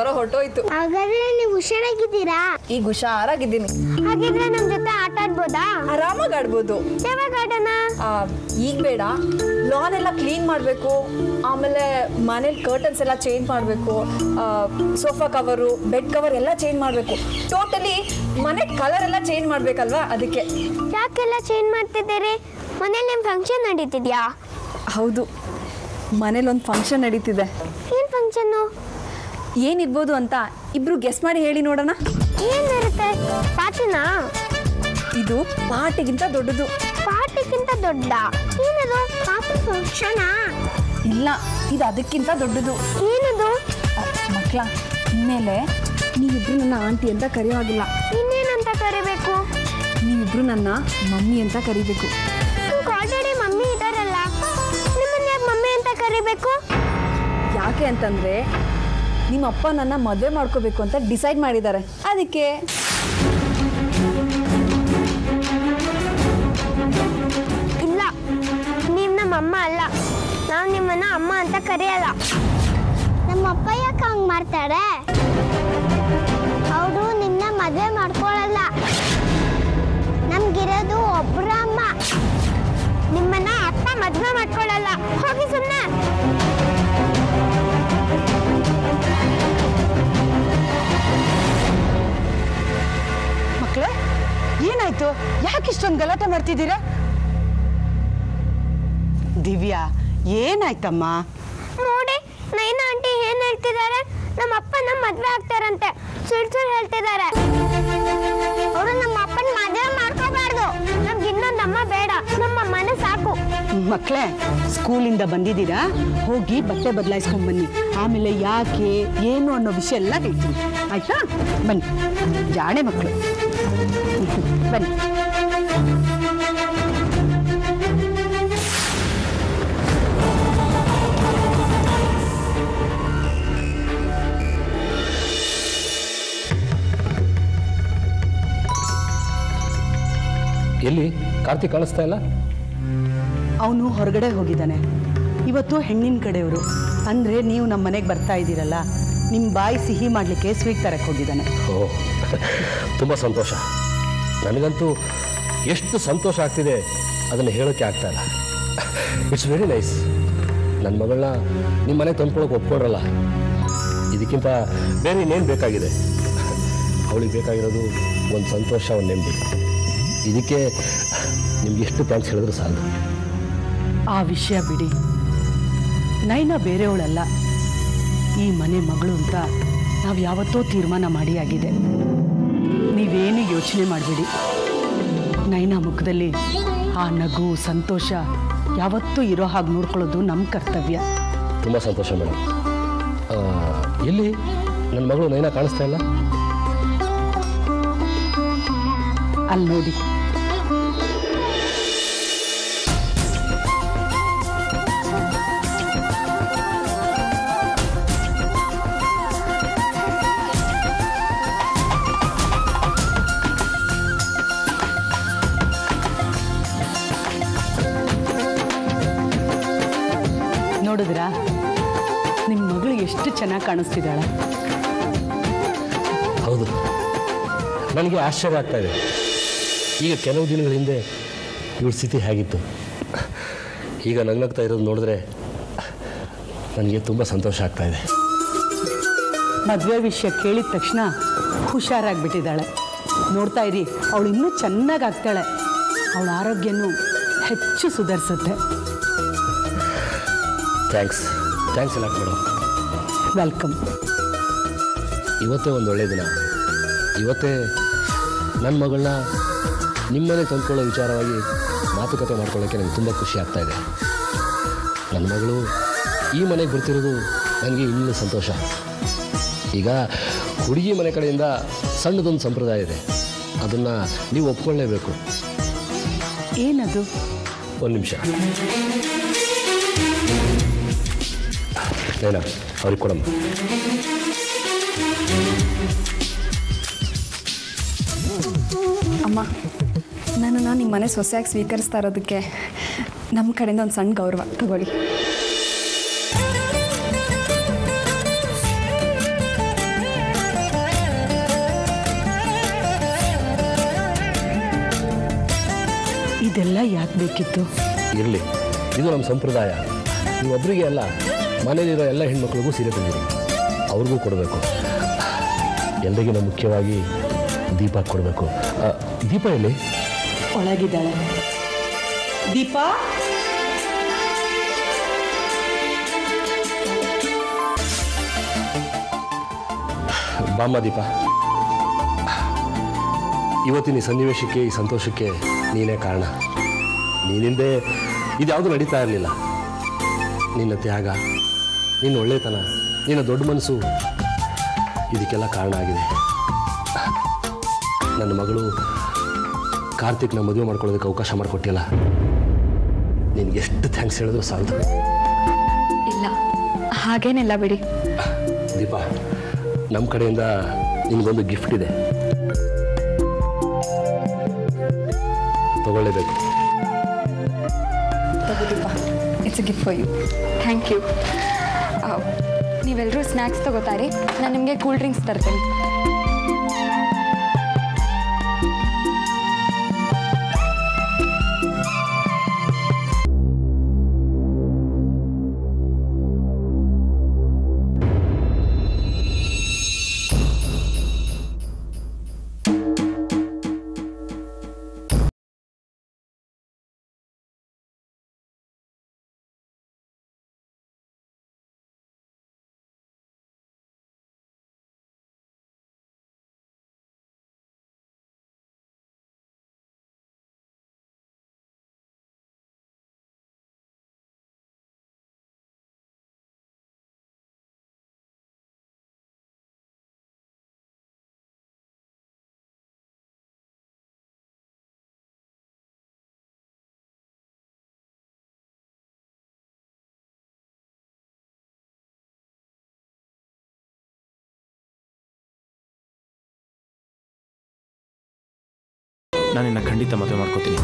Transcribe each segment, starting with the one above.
ಜ್ವರ ಹೊರಟೋಯ್ತು ಹಾಗಾದ್ರೆ ನೀವು ಹುಷಾರಾಗಿದ್ದೀರಾ ಈಗ ಹುಷಾರಾಗಿದ್ದೀನಿ ಹಾಗಿದ್ರೆ ನಮ್ ಜೊತೆ ಆಟ ಆಡ್ಬೋದಾ ಆರಾಮಾಗಿ ಆಡ್ಬೋದು ಯಾವಾಗ ಆಡೋಣ ಆ, ಈಗ ಬೇಡ ಲಾನ್ ಎಲ್ಲ ಕ್ಲೀನ್ ಮಾಡಬೇಕು ಆಮೇಲೆ ಮನೇಲಿ ಕರ್ಟನ್ಸ್ ಎಲ್ಲ ಚೇಂಜ್ ಮಾಡಬೇಕು ಸೋಫಾ ಕವರು ಬೆಡ್ ಕವರ್ ಎಲ್ಲ ಚೇಂಜ್ ಮಾಡಬೇಕು ಟೋಟಲಿ ಮನೆ ಕಲರ್ ಎಲ್ಲ ಚೇಂಜ್ ಮಾಡಬೇಕಲ್ವಾ ಅದಕ್ಕೆ ಯಾಕೆಲ್ಲ ಚೇಂಜ್ ಮಾಡ್ತಿದ್ದೀರಿ ಮನೇಲಿ ನಿಮ್ ಫಂಕ್ಷನ್ ನಡೀತಿದ್ಯಾ ಹೌದು ಮನೇಲಿ ಒಂದು ಫಂಕ್ಷನ್ ನಡೀತಿದೆ ಏನ್ ಫಂಕ್ಷನ್ನು ಏನಿರ್ಬೋದು ಅಂತ ಇಬ್ರು ಗೆಸ್ ಮಾಡಿ ಹೇಳಿ ನೋಡೋಣ ಏನಿರುತ್ತೆ ಪಾರ್ಟಿನಾ ಇದು ಪಾರ್ಟಿಗಿಂತ ದೊಡ್ಡದು ಪಾರ್ಟಿಗಿಂತ ದೊಡ್ಡ ಏನದು ಪಾರ್ಟಿ ಫಂಕ್ಷನಾ ಇಲ್ಲ ಇದು ಅದಕ್ಕಿಂತ ದೊಡ್ಡದು ಏನದು ಮಕ್ಕಳ ಇನ್ಮೇಲೆ ನೀವಿಬ್ರು ನನ್ನ ಆಂಟಿ ಅಂತ ಕರೆಯೋ ಹಾಗಿಲ್ಲ ಇನ್ನೇನಂತ ಕರಿಬೇಕು ನೀವಿಬ್ರು ನನ್ನ ಮಮ್ಮಿ ಅಂತ ಕರಿಬೇಕು ನಿಮ್ಗೆ ಆಲ್ರೆಡಿ ಮಮ್ಮಿ ಇದಾರಲ್ಲ ನಿಮ್ಮನ್ನ ಯಾಕೆ ಮಮ್ಮಿ ಅಂತ ಕರಿಬೇಕು ಯಾಕೆ ಅಂತಂದ್ರೆ ನಿಮ್ಮ ಅಪ್ಪ ನನ್ನ ಮದುವೆ ಮಾಡ್ಕೋಬೇಕು ಅಂತ ಡಿಸೈಡ್ ಮಾಡಿದ್ದಾರೆ ಅದಕ್ಕೆ ಇಲ್ಲ ನೀವು ನಮ್ಮ ಅಮ್ಮ ಅಲ್ಲ ನಾವು ನಿಮ್ಮನ್ನ ಅಮ್ಮ ಅಂತ ಕರೆಯಲ್ಲ ನಮ್ಮ ಅಪ್ಪ ಯಾಕೆ ಹಂಗ್ ಮಾಡ್ತಾರೆ ಅವರು ನಿನ್ನ ಮದುವೆ ಮಾಡ್ಕೊಳ್ಳಲ್ಲ ನಮ್ಗಿರೋದು ಒಬ್ರ ಅಮ್ಮ ನಿಮ್ಮನ್ನ ಅಪ್ಪ ಮದುವೆ ಮಾಡ್ಕೊಳ್ಳಲ್ಲ ಹೋಗಿ ಸುಮ್ಮನೆ ಮಕ್ಕಳೇ ಏನಾಯ್ತು ಯಾಕೆ ಇಷ್ಟೊಂದು ಗಲಾಟೆ ಮಾಡ್ತಿದ್ದೀರಾ ದಿವ್ಯಾ ಏನಾಯ್ತಮ್ಮ ನೋಡಿ ನೈನಾ ಆಂಟಿ ಏನ್ ಹೇಳ್ತಿದ್ದಾರೆ ನಮ್ಮ ಅಪ್ಪನ ಮದ್ವೆ ಆಗ್ತಾರಂತೆ ಸುಳ್ಳು ಸುಳ್ಳು ಹೇಳ್ತಿದ್ದಾರೆ ಅವರು ನಮ್ಮ ಅಪ್ಪನ ಮದ್ವೆ ಮಾಡ್ಕೋಬಾರ್ದು ನಮ್ಗೆ ಇನ್ನೊಂದು ಅಮ್ಮ ಬೇಡ ನಮ್ಮ ಅಮ್ಮನೇ ಸಾಕು ಮಕ್ಕಳೇ ಸ್ಕೂಲಿಂದ ಬಂದಿದ್ದೀರಾ ಹೋಗಿ ಬಟ್ಟೆ ಬದಲಾಯಿಸ್ಕೊಂಡ್ ಬನ್ನಿ ಆಮೇಲೆ ಯಾಕೆ ಏನು ಅನ್ನೋ ವಿಷಯ ಎಲ್ಲ ಹೇಳ್ತೀನಿ ಆಯ್ತಾ ಬನ್ನಿ ಜಾಣೆ ಮಕ್ಕಳು ಬನ್ನಿ ಎಲ್ಲಿ ಕಾರ್ತಿಕ್ ಕಾಣಿಸ್ತಾ ಇಲ್ಲ ಅವನು ಹೊರಗಡೆ ಹೋಗಿದ್ದಾನೆ ಇವತ್ತು ಹೆಣ್ಣಿನ ಕಡೆಯವರು ಅಂದರೆ ನೀವು ನಮ್ಮ ಮನೆಗೆ ಬರ್ತಾ ಇದ್ದೀರಲ್ಲ ನಿಮ್ಮ ಬಾಯಿ ಸಿಹಿ ಮಾಡಲಿಕ್ಕೆ ಸ್ವೀಟ್ ತರಕ್ಕೆ ಹೋಗಿದ್ದಾನೆ ಓ ತುಂಬ ಸಂತೋಷ ನನಗಂತೂ ಎಷ್ಟು ಸಂತೋಷ ಆಗ್ತಿದೆ ಅದನ್ನು ಹೇಳೋಕ್ಕೆ ಆಗ್ತಾ ಇಲ್ಲ ಇಟ್ಸ್ ವೆರಿ ನೈಸ್ ನನ್ನ ಮಗಳನ್ನ ನಿಮ್ಮ ಮನೆಗೆ ತಂದ್ಕೊಳಕ್ಕೆ ಒಪ್ಕೊಂಡ್ರಲ್ಲ ಇದಕ್ಕಿಂತ ಬೇರೆ ಇನ್ನೇನು ಬೇಕಾಗಿದೆ ಅವಳಿಗೆ ಬೇಕಾಗಿರೋದು ಒಂದು ಸಂತೋಷ ಒಂದು ನೆಮ್ಮದಿ ಇದಕ್ಕೆ ನಿಮ್ಗೆ ಎಷ್ಟು ಥ್ಯಾಂಕ್ಸ್ ಹೇಳಿದ್ರು ಸಾಲದು ಆ ವಿಷಯ ಬಿಡಿ ನೈನಾ ಬೇರೆಯವಳಲ್ಲ ಈ ಮನೆ ಮಗಳು ಅಂತ ನಾವು ಯಾವತ್ತೋ ತೀರ್ಮಾನ ಮಾಡಿ ಆಗಿದೆ ನೀವೇನು ಯೋಚನೆ ಮಾಡಬೇಡಿ ನೈನಾ ಮುಖದಲ್ಲಿ ಆ ನಗು ಸಂತೋಷ ಯಾವತ್ತೂ ಇರೋ ಹಾಗೆ ನೋಡ್ಕೊಳ್ಳೋದು ನಮ್ಮ ಕರ್ತವ್ಯ ತುಂಬ ಸಂತೋಷ ಮೇಡಮ್ ಎಲ್ಲಿ ನನ್ನ ಮಗಳು ನೈನಾ ಕಾಣಿಸ್ತಾ ಇಲ್ಲ ಅಲ್ಲಿ ನೋಡಿ ನೋಡಿದ್ರಾ ನಿಮ್ಮ ಮಗಳು ಎಷ್ಟು ಚೆನ್ನಾಗಿ ಕಾಣಿಸ್ತಿದ್ದಾಳೆ ಹೌದು ನನಗೆ ಆಶ್ಚರ್ಯ ಆಗ್ತಾ ಇದೆ ಈಗ ಕೆಲವು ದಿನಗಳ ಹಿಂದೆ ಇವಳ ಸ್ಥಿತಿ ಹೇಗಿತ್ತು ಈಗ ನಗ್ನಗ್ತಾ ಇರೋದು ನೋಡಿದ್ರೆ ನನಗೆ ತುಂಬ ಸಂತೋಷ ಆಗ್ತಾ ಇದೆ ಮದುವೆ ವಿಷಯ ಕೇಳಿದ ತಕ್ಷಣ ಹುಷಾರಾಗ್ಬಿಟ್ಟಿದ್ದಾಳೆ ನೋಡ್ತಾ ಇರಿ ಅವಳು ಇನ್ನೂ ಚೆನ್ನಾಗಿ ಆಗ್ತಾಳೆ ಅವಳ ಆರೋಗ್ಯನೂ ಹೆಚ್ಚು ಸುಧಾರಿಸುತ್ತೆ ಥ್ಯಾಂಕ್ಸ್ ಥ್ಯಾಂಕ್ಸ್ ಎಲ್ಲ ಮೇಡಮ್ ವೆಲ್ಕಮ್ ಇವತ್ತೇ ಒಂದು ಒಳ್ಳೆಯ ದಿನ ಇವತ್ತೇ ನನ್ನ ಮಗಳನ್ನ ನಿಮ್ಮನೆ ತಂದ್ಕೊಳ್ಳೋ ವಿಚಾರವಾಗಿ ಮಾತುಕತೆ ಮಾಡ್ಕೊಳ್ಳೋಕ್ಕೆ ನನಗೆ ತುಂಬ ಖುಷಿ ಆಗ್ತಾ ಇದೆ ನನ್ನ ಮಗಳು ಈ ಮನೆಗೆ ಬರ್ತಿರೋದು ನನಗೆ ಇನ್ನೂ ಸಂತೋಷ ಈಗ ಹುಡುಗಿ ಮನೆ ಕಡೆಯಿಂದ ಸಣ್ಣದೊಂದು ಸಂಪ್ರದಾಯ ಇದೆ ಅದನ್ನು ನೀವು ಒಪ್ಕೊಳ್ಳೇಬೇಕು ಏನದು ಒಂದು ನಿಮಿಷ ಏನ ಅವ್ರಿಗೆ ಕೊಡಮ್ಮ ಅಮ್ಮ ನನ್ನನ್ನು ನಿಮ್ಮ ಮನೆ ಸೊಸೆಯಾಗಿ ಸ್ವೀಕರಿಸ್ತಾ ಇರೋದಕ್ಕೆ ನಮ್ಮ ಕಡೆಯಿಂದ ಒಂದು ಸಣ್ಣ ಗೌರವ ತಗೊಳ್ಳಿ ಇದೆಲ್ಲ ಯಾಕೆ ಬೇಕಿತ್ತು ಇರಲಿ ಇದು ನಮ್ಮ ಸಂಪ್ರದಾಯ ನೀವೊಬ್ಬರಿಗೆ ಅಲ್ಲ ಮನೇಲಿರೋ ಎಲ್ಲ ಹೆಣ್ಮಕ್ಳಿಗೂ ಸೀರೆ ತಂದಿರಿ ಅವ್ರಿಗೂ ಕೊಡಬೇಕು ಎಲ್ರಿಗಿನ ಮುಖ್ಯವಾಗಿ ದೀಪ ಕೊಡಬೇಕು ಆ, ದೀಪ ಎಲ್ಲಿ ಒಳಗಿದ್ದಾಳೆ ದೀಪಾ ಬಾಮ್ಮ ದೀಪ ಇವತ್ತಿನ ಈ ಸನ್ನಿವೇಶಕ್ಕೆ ಈ ಸಂತೋಷಕ್ಕೆ ನೀನೇ ಕಾರಣ ನೀನಿಂದೆ ಇದ್ಯಾವುದು ನಡೀತಾ ಇರಲಿಲ್ಲ ನಿನ್ನ ತ್ಯಾಗ ನಿನ್ನ ಒಳ್ಳೆತನ ನಿನ್ನ ದೊಡ್ಡ ಮನಸ್ಸು ಇದಕ್ಕೆಲ್ಲ ಕಾರಣ ಆಗಿದೆ ನನ್ನ ಮಗಳು ಕಾರ್ತಿಕ್ನ ಮದುವೆ ಮಾಡ್ಕೊಳ್ಳೋದಕ್ಕೆ ಅವಕಾಶ ಮಾಡಿಕೊಟ್ಟಿಲ್ಲ ನಿನ್ಗೆ ಎಷ್ಟು ಥ್ಯಾಂಕ್ಸ್ ಹೇಳಿದ್ರು ಸಾಲದು ಇಲ್ಲ ಹಾಗೇನಿಲ್ಲ ಬಿಡಿ ದೀಪ ನಮ್ಮ ಕಡೆಯಿಂದ ನಿನಗೊಂದು ಗಿಫ್ಟ್ ಇದೆ ತಗೊಳ್ಳೇಬೇಕು ತಗೋದಿಪ್ಪ it's gift for you thank you ನೀವೆಲ್ಲರೂ ಸ್ನ್ಯಾಕ್ಸ್ ತಗೋತಾರೆ ನಾನು ನಿಮಗೆ ಕೂಲ್ ಡ್ರಿಂಕ್ಸ್ ತರ್ತೇನೆ ನಾನು ನಿನ್ನ ಖಂಡಿತ ಮದುವೆ ಮಾಡ್ಕೋತೀನಿ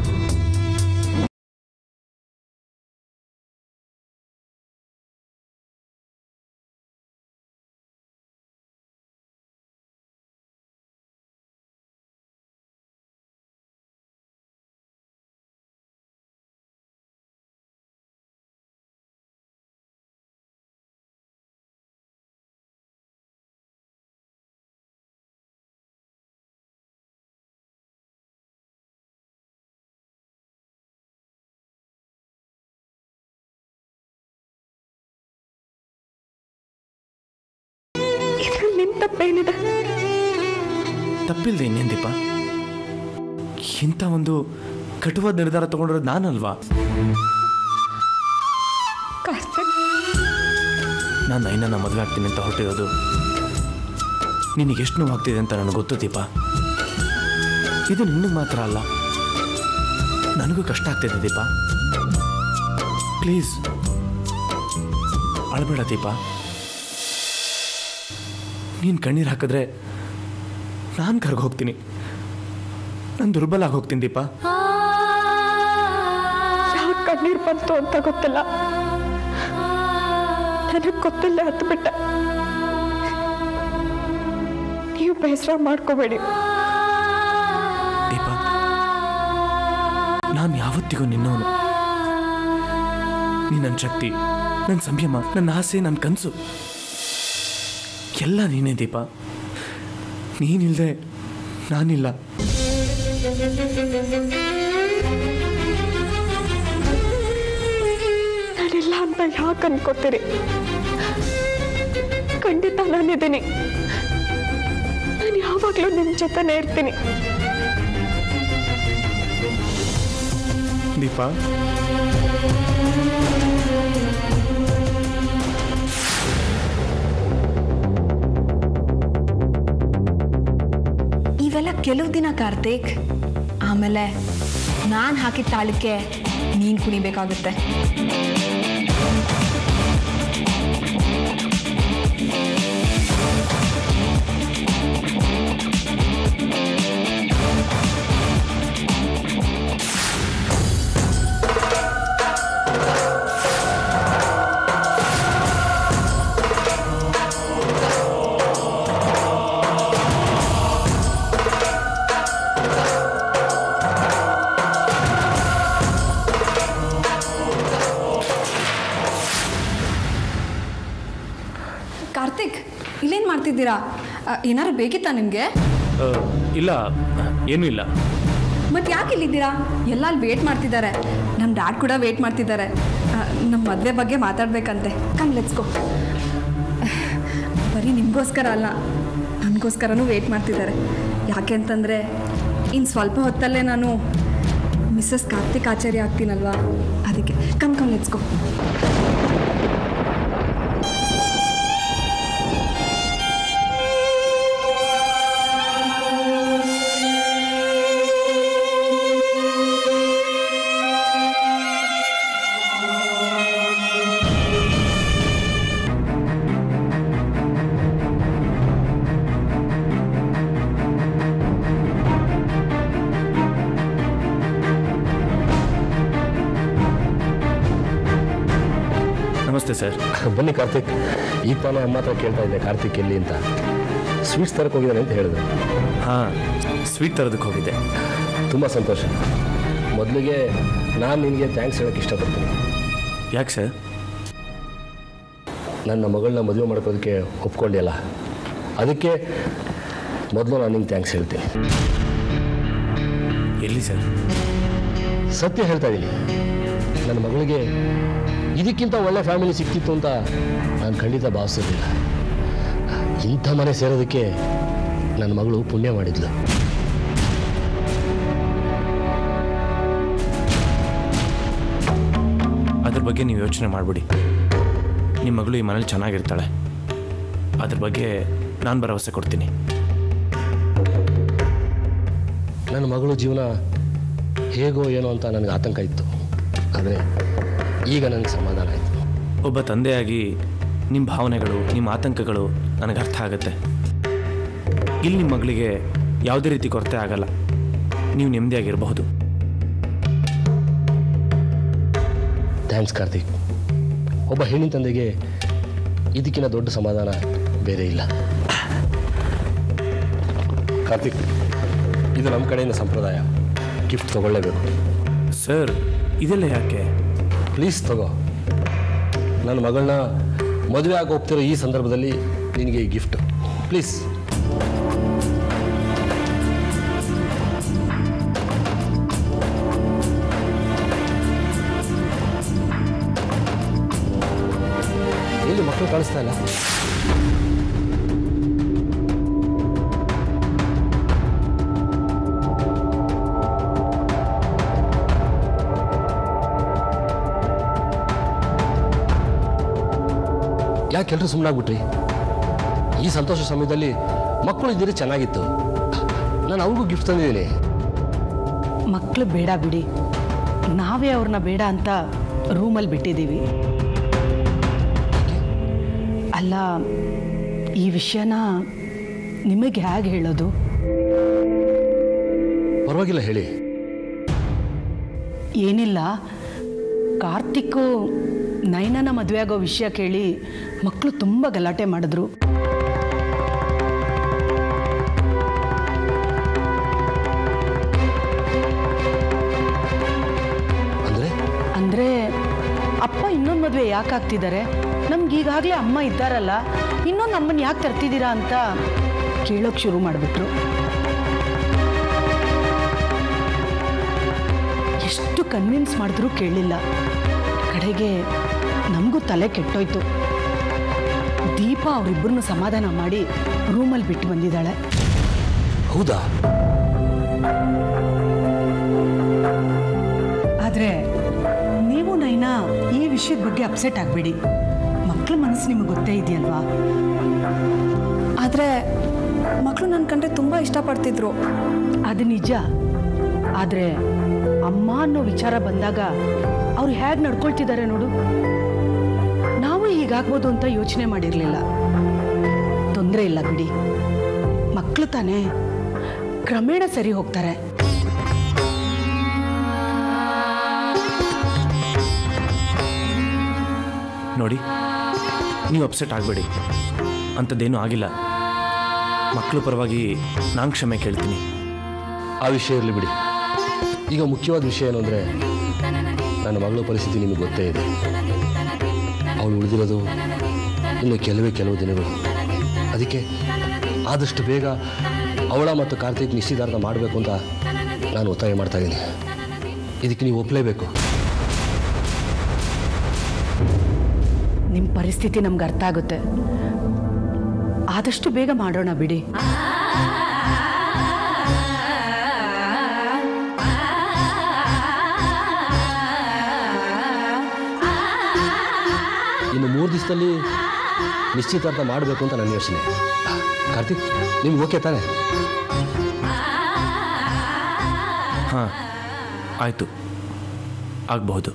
ಇದ್ರಲ್ಲಿ ನಿಮ್ಮ ತಪ್ಪೇನಿದೆ ತಪ್ಪಿಲ್ದೆ ಇನ್ನೇನು ದೀಪ ಇಂಥ ಒಂದು ಕಟುವಾದ ನಿರ್ಧಾರ ತಗೊಂಡಿರೋದು ನಾನಲ್ವಾ ಕಾರ್ತಿಕ್ ನಾನು ನೈನನ್ನ ಮದುವೆ ಆಗ್ತೀನಿ ಅಂತ ಹೊರಟಿರೋದು ನಿನಗೆ ಎಷ್ಟು ನೋವಾಗ್ತಿದೆ ಅಂತ ನನಗೆ ಗೊತ್ತು ದೀಪ ಇದು ನಿನಗೆ ಮಾತ್ರ ಅಲ್ಲ ನನಗೂ ಕಷ್ಟ ಆಗ್ತಿದೆ ದೀಪ ಪ್ಲೀಸ್ ಅಳಬೇಡ ದೀಪ ನೀನು ಕಣ್ಣೀರು ಹಾಕಿದ್ರೆ ನಾನು ಕರ್ಗ ಹೋಗ್ತೀನಿ ನಾನು ದುರ್ಬಲ ಆಗಿ ಹೋಗ್ತೀನಿ ದೀಪ ಯಾಕೆ ಕಣ್ಣೀರು ಬಂತು ಅಂತ ಗೊತ್ತಿಲ್ಲ ನನಗೆ ಗೊತ್ತಿಲ್ಲ ಹತ್ತು ಬಿಟ್ಟ ನೀವು ಬೇಸರ ಮಾಡ್ಕೋಬೇಡಿ ದೀಪ ನಾನು ಯಾವತ್ತಿಗೂ ನಿನ್ನವನು ನೀ ನನ್ನ ಶಕ್ತಿ ನನ್ನ ಸಂಯಮ ನನ್ನ ಆಸೆ ನನ್ನ ಕನಸು ಎಲ್ಲ ನೀನೇ ದೀಪ ನೀನಿಲ್ದೆ ನಾನಿಲ್ಲ ನಾನಿಲ್ಲ ಅಂತ ಯಾಕೆ ಅನ್ಕೋತೀರಿ ಖಂಡಿತ ನಾನಿದ್ದೀನಿ ನಾನು ಯಾವಾಗಲೂ ನಿಮ್ಮ ಜೊತೆನೇ ಇರ್ತೀನಿ ದೀಪ ಇವೆಲ್ಲ ಕೆಲವು ದಿನ ಕಾರ್ತಿಕ್ ಆಮೇಲೆ ನಾನು ಹಾಕಿದ ತಾಳಕ್ಕೆ ನೀನು ಕುಣಿಬೇಕಾಗುತ್ತೆ ಆ ಬಂದಿದ್ದೀರಾ ಏನಾದ್ರು ಬೇಕಿತ್ತಾ ನಿಮಗೆ ಆ, ಇಲ್ಲ ಏನೂ ಇಲ್ಲ ಮತ್ತೆ ಯಾಕೆ ಇಲ್ಲಿದ್ದೀರಾ ಎಲ್ಲ ಅಲ್ಲಿ ವೇಟ್ ಮಾಡ್ತಿದ್ದಾರೆ ನಮ್ಮ ಡ್ಯಾಡ್ ಕೂಡ ವೇಟ್ ಮಾಡ್ತಿದ್ದಾರೆ ನಮ್ಮ ಮದುವೆ ಬಗ್ಗೆ ಮಾತಾಡಬೇಕಂತೆ ಕಮ್ ಲೆಟ್ಸ್ಕೋ ಬರೀ ನಿಮಗೋಸ್ಕರ ಅಲ್ಲ ನನಗೋಸ್ಕರನೂ ವೇಟ್ ಮಾಡ್ತಿದ್ದಾರೆ ಯಾಕೆ ಅಂತಂದರೆ ಇನ್ನು ಸ್ವಲ್ಪ ಹೊತ್ತಲ್ಲೇ ನಾನು ಮಿಸ್ಸಸ್ ಕಾರ್ತಿಕ್ ಆಚಾರ್ಯ ಆಗ್ತೀನಲ್ವಾ ಅದಕ್ಕೆ ಕಮ್ ಕಮ್ ಲೆಟ್ಸ್ಕೋ ನಮಸ್ತೆ ಸರ್ ಬನ್ನಿ ಕಾರ್ತಿಕ್ ಈಗ ತಾನು ಅಮ್ಮ ಹತ್ರ ಕೇಳ್ತಾ ಇದ್ದೆ ಕಾರ್ತಿಕ್ ಎಲ್ಲಿ ಅಂತ ಸ್ವೀಟ್ಸ್ ತರಕ್ಕೆ ಹೋಗಿದ್ದಾನೆ ಅಂತ ಹೇಳಿದ್ರು ಹಾಂ ಸ್ವೀಟ್ ತರೋದಕ್ಕೆ ಹೋಗಿದ್ದೆ ತುಂಬ ಸಂತೋಷ ಮೊದಲಿಗೆ ನಾನು ನಿನಗೆ ಥ್ಯಾಂಕ್ಸ್ ಹೇಳೋಕ್ಕೆ ಇಷ್ಟಪಡ್ತೀನಿ ಯಾಕೆ ಸರ್ ನನ್ನ ಮಗಳನ್ನ ಮದುವೆ ಮಾಡ್ಕೋದಕ್ಕೆ ಒಪ್ಕೊಂಡಿಯಲ್ಲ ಅದಕ್ಕೆ ಮೊದಲು ನಾನು ನಿಂಗೆ ಥ್ಯಾಂಕ್ಸ್ ಹೇಳ್ತೀನಿ ಎಲ್ಲಿ ಸರ್ ಸತ್ಯ ಹೇಳ್ತಾ ಇದ್ದೀನಿ ನನ್ನ ಮಗಳಿಗೆ ಇದಕ್ಕಿಂತ ಒಳ್ಳೆ ಫ್ಯಾಮಿಲಿ ಸಿಕ್ತಿತ್ತು ಅಂತ ನಾನು ಖಂಡಿತ ಭಾವಿಸ್ತಿರ್ಲಿಲ್ಲ ಇಂಥ ಮನೆ ಸೇರೋದಕ್ಕೆ ನನ್ನ ಮಗಳು ಪುಣ್ಯ ಮಾಡಿದ್ಲು ಅದ್ರ ಬಗ್ಗೆ ನೀವು ಯೋಚನೆ ಮಾಡಿಬಿಡಿ ನಿಮ್ಮ ಮಗಳು ಈ ಮನೇಲಿ ಚೆನ್ನಾಗಿರ್ತಾಳೆ ಅದ್ರ ಬಗ್ಗೆ ನಾನು ಭರವಸೆ ಕೊಡ್ತೀನಿ ನನ್ನ ಮಗಳು ಜೀವನ ಹೇಗೋ ಏನೋ ಅಂತ ನನಗೆ ಆತಂಕ ಇತ್ತು ಆದರೆ ಈಗ ನನಗೆ ಸಮಾಧಾನ ಆಯಿತು ಒಬ್ಬ ತಂದೆಯಾಗಿ ನಿಮ್ಮ ಭಾವನೆಗಳು ನಿಮ್ಮ ಆತಂಕಗಳು ನನಗೆ ಅರ್ಥ ಆಗುತ್ತೆ ಇಲ್ಲಿ ನಿಮ್ಮ ಮಗಳಿಗೆ ಯಾವುದೇ ರೀತಿ ಕೊರತೆ ಆಗಲ್ಲ ನೀವು ನೆಮ್ಮದಿಯಾಗಿರಬಹುದು ಥ್ಯಾಂಕ್ಸ್ ಕಾರ್ತಿಕ್ ಒಬ್ಬ ಹೆಣ್ಣಿನ ತಂದೆಗೆ ಇದಕ್ಕಿಂತ ದೊಡ್ಡ ಸಮಾಧಾನ ಬೇರೆ ಇಲ್ಲ ಕಾರ್ತಿಕ್ ಇದು ನಮ್ಮ ಕಡೆಯಿಂದ ಸಂಪ್ರದಾಯ ಗಿಫ್ಟ್ ತಗೊಳ್ಳೇಬೇಕು ಸರ್ ಇದೆಲ್ಲ ಯಾಕೆ ಪ್ಲೀಸ್ ತಗೋ ನನ್ನ ಮಗಳನ್ನ ಮದುವೆ ಆಗಿ ಹೋಗ್ತಿರೋ ಈ ಸಂದರ್ಭದಲ್ಲಿ ನಿನಗೆ ಈ ಗಿಫ್ಟ್ ಪ್ಲೀಸ್ ಎಲ್ಲಿ ಮಕ್ಕಳು ಕಾಣಿಸ್ತಾ ಇಲ್ಲ ಯಾಕೆ ಎಲ್ಲರೂ ಸುಮ್ಮನಾಗ್ಬಿಟ್ರಿ ಈ ಸಂತೋಷ ಸಮಯದಲ್ಲಿ ಮಕ್ಕಳು ಇದ್ದೀರಿ ಚೆನ್ನಾಗಿತ್ತು ನಾನು ಅವ್ರಿಗೂ ಗಿಫ್ಟ್ ತಂದಿದ್ದೀನಿ ಮಕ್ಕಳು ಬೇಡ ಬಿಡಿ ನಾವೇ ಅವ್ರನ್ನ ಬೇಡ ಅಂತ ರೂಮಲ್ಲಿ ಬಿಟ್ಟಿದ್ದೀವಿ ಅಲ್ಲ ಈ ವಿಷಯನ ನಿಮಗೆ ಹೇಗೆ ಹೇಳೋದು ಪರವಾಗಿಲ್ಲ ಹೇಳಿ ಏನಿಲ್ಲ ಕಾರ್ತಿಕ್ಕು ನಯನನ ಮದುವೆ ಆಗೋ ವಿಷಯ ಕೇಳಿ ಮಕ್ಕಳು ತುಂಬ ಗಲಾಟೆ ಮಾಡಿದ್ರು ಅಂದರೆ ಅಂದರೆ ಅಪ್ಪ ಇನ್ನೊಂದು ಮದುವೆ ಯಾಕೆ ಆಗ್ತಿದ್ದಾರೆ ನಮ್ಗೆ ಈಗಾಗಲೇ ಅಮ್ಮ ಇದ್ದಾರಲ್ಲ ಇನ್ನೊಂದು ಅಮ್ಮನ ಯಾಕೆ ತರ್ತಿದ್ದೀರಾ ಅಂತ ಕೇಳೋಕೆ ಶುರು ಮಾಡಿಬಿಟ್ರು ಎಷ್ಟು ಕನ್ವಿನ್ಸ್ ಮಾಡಿದ್ರೂ ಕೇಳಲಿಲ್ಲ ಕಡೆಗೆ ನಮಗೂ ತಲೆ ಕೆಟ್ಟೋಯ್ತು ದೀಪ ಅವರಿಬ್ಬರನ್ನು ಸಮಾಧಾನ ಮಾಡಿ ರೂಮಲ್ಲಿ ಬಿಟ್ಟು ಬಂದಿದ್ದಾಳೆ ಹೌದಾ ಆದರೆ ನೀವು ನೈನಾ ಈ ವಿಷಯದ ಬಗ್ಗೆ ಅಪ್ಸೆಟ್ ಆಗಬೇಡಿ ಮಕ್ಕಳ ಮನಸ್ಸು ನಿಮಗೆ ಗೊತ್ತೇ ಇದೆಯಲ್ವಾ ಆದರೆ ಮಕ್ಕಳು ನನ್ನ ಕಂಡ್ರೆ ತುಂಬ ಇಷ್ಟಪಡ್ತಿದ್ರು ಅದು ನಿಜ ಆದರೆ ಅಮ್ಮ ಅನ್ನೋ ವಿಚಾರ ಬಂದಾಗ ಅವ್ರು ಹೇಗೆ ನಡ್ಕೊಳ್ತಿದ್ದಾರೆ ನೋಡು ನಾವು ಹೀಗಾಗ್ಬೋದು ಅಂತ ಯೋಚನೆ ಮಾಡಿರಲಿಲ್ಲ ತೊಂದರೆ ಇಲ್ಲ ಬಿಡಿ ಮಕ್ಕಳು ತಾನೇ ಕ್ರಮೇಣ ಸರಿ ಹೋಗ್ತಾರೆ ನೋಡಿ ನೀವು ಅಪ್ಸೆಟ್ ಆಗಬೇಡಿ ಅಂಥದ್ದೇನೂ ಆಗಿಲ್ಲ ಮಕ್ಕಳ ಪರವಾಗಿ ನಾನು ಕ್ಷಮೆ ಕೇಳ್ತೀನಿ ಆ ವಿಷಯ ಇರಲಿ ಬಿಡಿ ಈಗ ಮುಖ್ಯವಾದ ವಿಷಯ ಏನು ಅಂದರೆ ನನ್ನ ಮಗಳ ಪರಿಸ್ಥಿತಿ ನಿಮಗೆ ಗೊತ್ತೇ ಇದೆ ಅವಳು ಉಳಿದಿರೋದು ಇನ್ನು ಕೆಲವೇ ಕೆಲವು ದಿನಗಳು ಅದಕ್ಕೆ ಆದಷ್ಟು ಬೇಗ ಅವಳ ಮತ್ತು ಕಾರ್ತಿಕ್ ನಿಶ್ಚಿತಾರ್ಥ ಮಾಡಬೇಕು ಅಂತ ನಾನು ಒತ್ತಾಯ ಮಾಡ್ತಾ ಇದ್ದೀನಿ ಇದಕ್ಕೆ ನೀವು ಒಪ್ಪಲೇಬೇಕು ನಿಮ್ಮ ಪರಿಸ್ಥಿತಿ ನಮ್ಗೆ ಅರ್ಥ ಆಗುತ್ತೆ ಆದಷ್ಟು ಬೇಗ ಮಾಡೋಣ ಬಿಡಿ ಇನ್ನು ಮೂರು ದಿವಸದಲ್ಲಿ ನಿಶ್ಚಿತಾರ್ಥ ಮಾಡಬೇಕು ಅಂತ ನನ್ನ ಯೋಚನೆ ಕಾರ್ತಿಕ್ ನಿಮ್ಗೆ ಓಕೆ ತಾನೆ ಹಾಂ ಆಯಿತು ಆಗಬಹುದು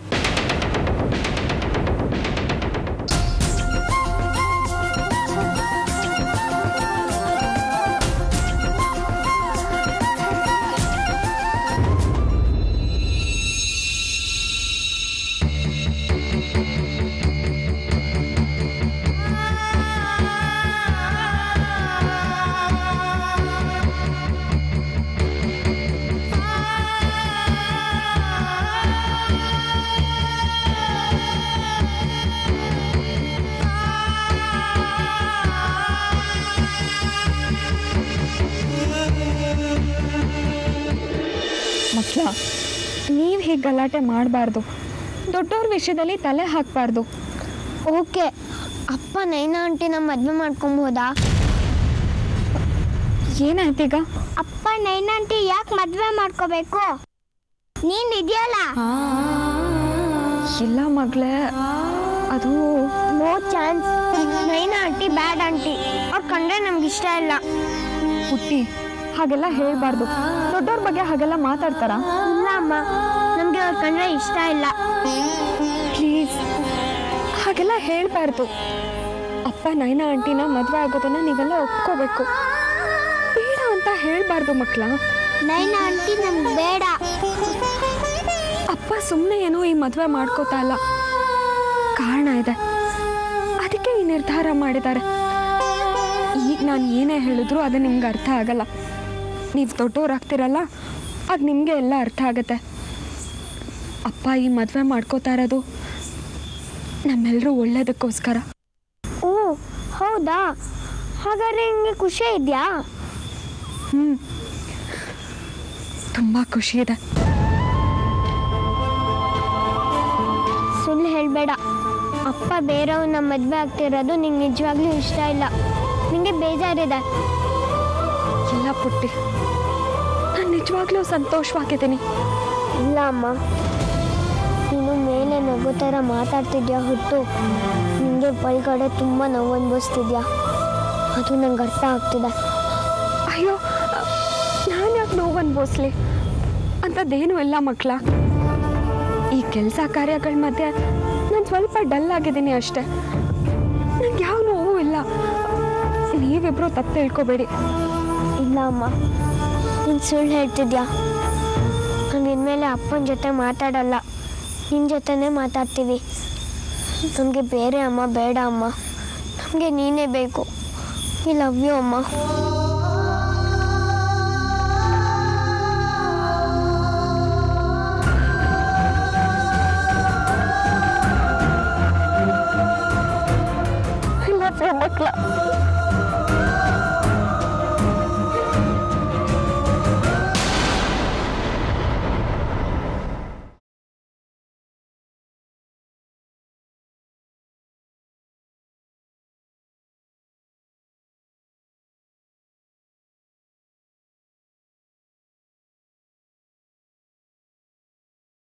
ಮಕ್ಕಳ ನೀವು ಹೀಗೆ ಗಲಾಟೆ ಮಾಡಬಾರ್ದು ದೊಡ್ಡವ್ರ ವಿಷಯದಲ್ಲಿ ತಲೆ ಹಾಕಬಾರ್ದು ಓಕೆ ಅಪ್ಪ ನೈನಾ ಆಂಟಿನ ಮದುವೆ ಮಾಡ್ಕೊಬೋದಾ ಏನಾಯ್ತೀಗ ಅಪ್ಪ ನೈನಾ ಆಂಟಿ ಯಾಕೆ ಮದುವೆ ಮಾಡ್ಕೋಬೇಕು ನೀನ್ ಇದೆಯಲ್ಲ ಇಲ್ಲ ಮಗಳೇ ಅದು no chance Naina aunty bad aunty ಅವ್ರು ಕಂಡ್ರೆ ನಮ್ಗೆ ಇಷ್ಟ ಇಲ್ಲ ಹುಟ್ಟಿ ಹಾಗೆಲ್ಲ ಹೇಳ್ಬಾರ್ದು ದೊಡ್ಡವ್ರ ಬಗ್ಗೆ ಹಾಗೆಲ್ಲ ಮಾತಾಡ್ತಾರ ಇಲ್ಲ ಅಮ್ಮ ನಮ್ಗೆ ಅವ್ರು ಕಂಡ್ರೆ ಇಷ್ಟ ಇಲ್ಲ ಪ್ಲೀಸ್ ಹಾಗೆಲ್ಲ ಹೇಳ್ಬಾರ್ದು ಅಪ್ಪ ನೈನಾ ಆಂಟಿನ ಮದುವೆ ಆಗೋದನ್ನ ನೀವೆಲ್ಲ ಒಪ್ಕೋಬೇಕು ಬೇಡ ಅಂತ ಹೇಳ್ಬಾರ್ದು ಮಕ್ಕಳ ನೈನಾ ಆಂಟಿ ನಮ್ಗೆ ಬೇಡ ಅಪ್ಪ ಸುಮ್ಮನೆ ಏನೋ ಈ ಮದುವೆ ಮಾಡ್ಕೋತಾ ಇಲ್ಲ ಕಾರಣ ಇದೆ ಅದಕ್ಕೆ ಈ ನಿರ್ಧಾರ ಮಾಡಿದ್ದಾರೆ ಈಗ ನಾನು ಏನೇ ಹೇಳಿದ್ರು ಅದು ನಿಮ್ಗೆ ಅರ್ಥ ಆಗಲ್ಲ ನೀವು ದೊಡ್ಡವ್ರಾಗ್ತಿರಲ್ಲ ಅದು ನಿಮಗೆ ಎಲ್ಲ ಅರ್ಥ ಆಗುತ್ತೆ ಅಪ್ಪ ಈ ಮದುವೆ ಮಾಡ್ಕೋತಾ ಇರೋದು ನಮ್ಮೆಲ್ಲರೂ ಒಳ್ಳೇದಕ್ಕೋಸ್ಕರ ಓ ಹೌದಾ ಹಾಗಾದ್ರೆ ನಿಮಗೆ ಖುಷಿ ಇದೆಯಾ ಹ್ಞೂ ತುಂಬ ಖುಷಿ ಇದೆ ಸುಳ್ಳು ಹೇಳಬೇಡ ಅಪ್ಪ ಬೇರೆಯವ್ರನ್ನ ಮದುವೆ ಆಗ್ತಿರೋದು ನಿಂಗೆ ನಿಜವಾಗ್ಲೂ ಇಷ್ಟ ಇಲ್ಲ ನಿಂಗೆ ಬೇಜಾರಿದೆ ಇಲ್ಲ ಪುಟ್ಟಿ ನಾನು ನಿಜವಾಗ್ಲೂ ಸಂತೋಷವಾಗಿದ್ದೀನಿ ಇಲ್ಲ ಅಮ್ಮ ನೀನು ಮೇಲೆ ನಗು ಥರ ಮಾತಾಡ್ತಿದ್ಯಾ ಹುಟ್ಟು ನಿಂಗೆ ಒಳಗಡೆ ತುಂಬ ನೋವು ಅನ್ಭವಿಸ್ತಿದ್ಯಾ ಅದು ನಂಗೆ ಅರ್ಥ ಆಗ್ತಿದೆ ಅಯ್ಯೋ ನಾನು ಯಾಕೆ ನೋವು ಅನ್ಭವಿಸ್ಲಿ ಅಂಥದ್ದೇನೂ ಇಲ್ಲ ಮಕ್ಕಳ ಈ ಕೆಲಸ ಕಾರ್ಯಗಳ ಮಧ್ಯೆ ನಾನು ಸ್ವಲ್ಪ ಡಲ್ ಆಗಿದ್ದೀನಿ ಅಷ್ಟೆ ನಂಗೆ ಯಾವ ನೋವು ಇಲ್ಲ ನೀವಿಬ್ರು ತಪ್ಪು ತಿಳ್ಕೊಬೇಡಿ ಇಲ್ಲ ಅಮ್ಮ ನೀನು ಸುಳ್ಳು ಹೇಳ್ತಿದ್ಯಾ ನಾನು ಇನ್ಮೇಲೆ ಅಪ್ಪನ ಜೊತೆ ಮಾತಾಡಲ್ಲ ನಿನ್ನ ಜೊತೆನೇ ಮಾತಾಡ್ತೀವಿ ನಮಗೆ ಬೇರೆ ಅಮ್ಮ ಬೇಡ ಅಮ್ಮ ನಮಗೆ ನೀನೇ ಬೇಕು ವಿ ಲವ್ ಯು ಅಮ್ಮ ಇಲ್ಲ ಮಕ್ಕಳ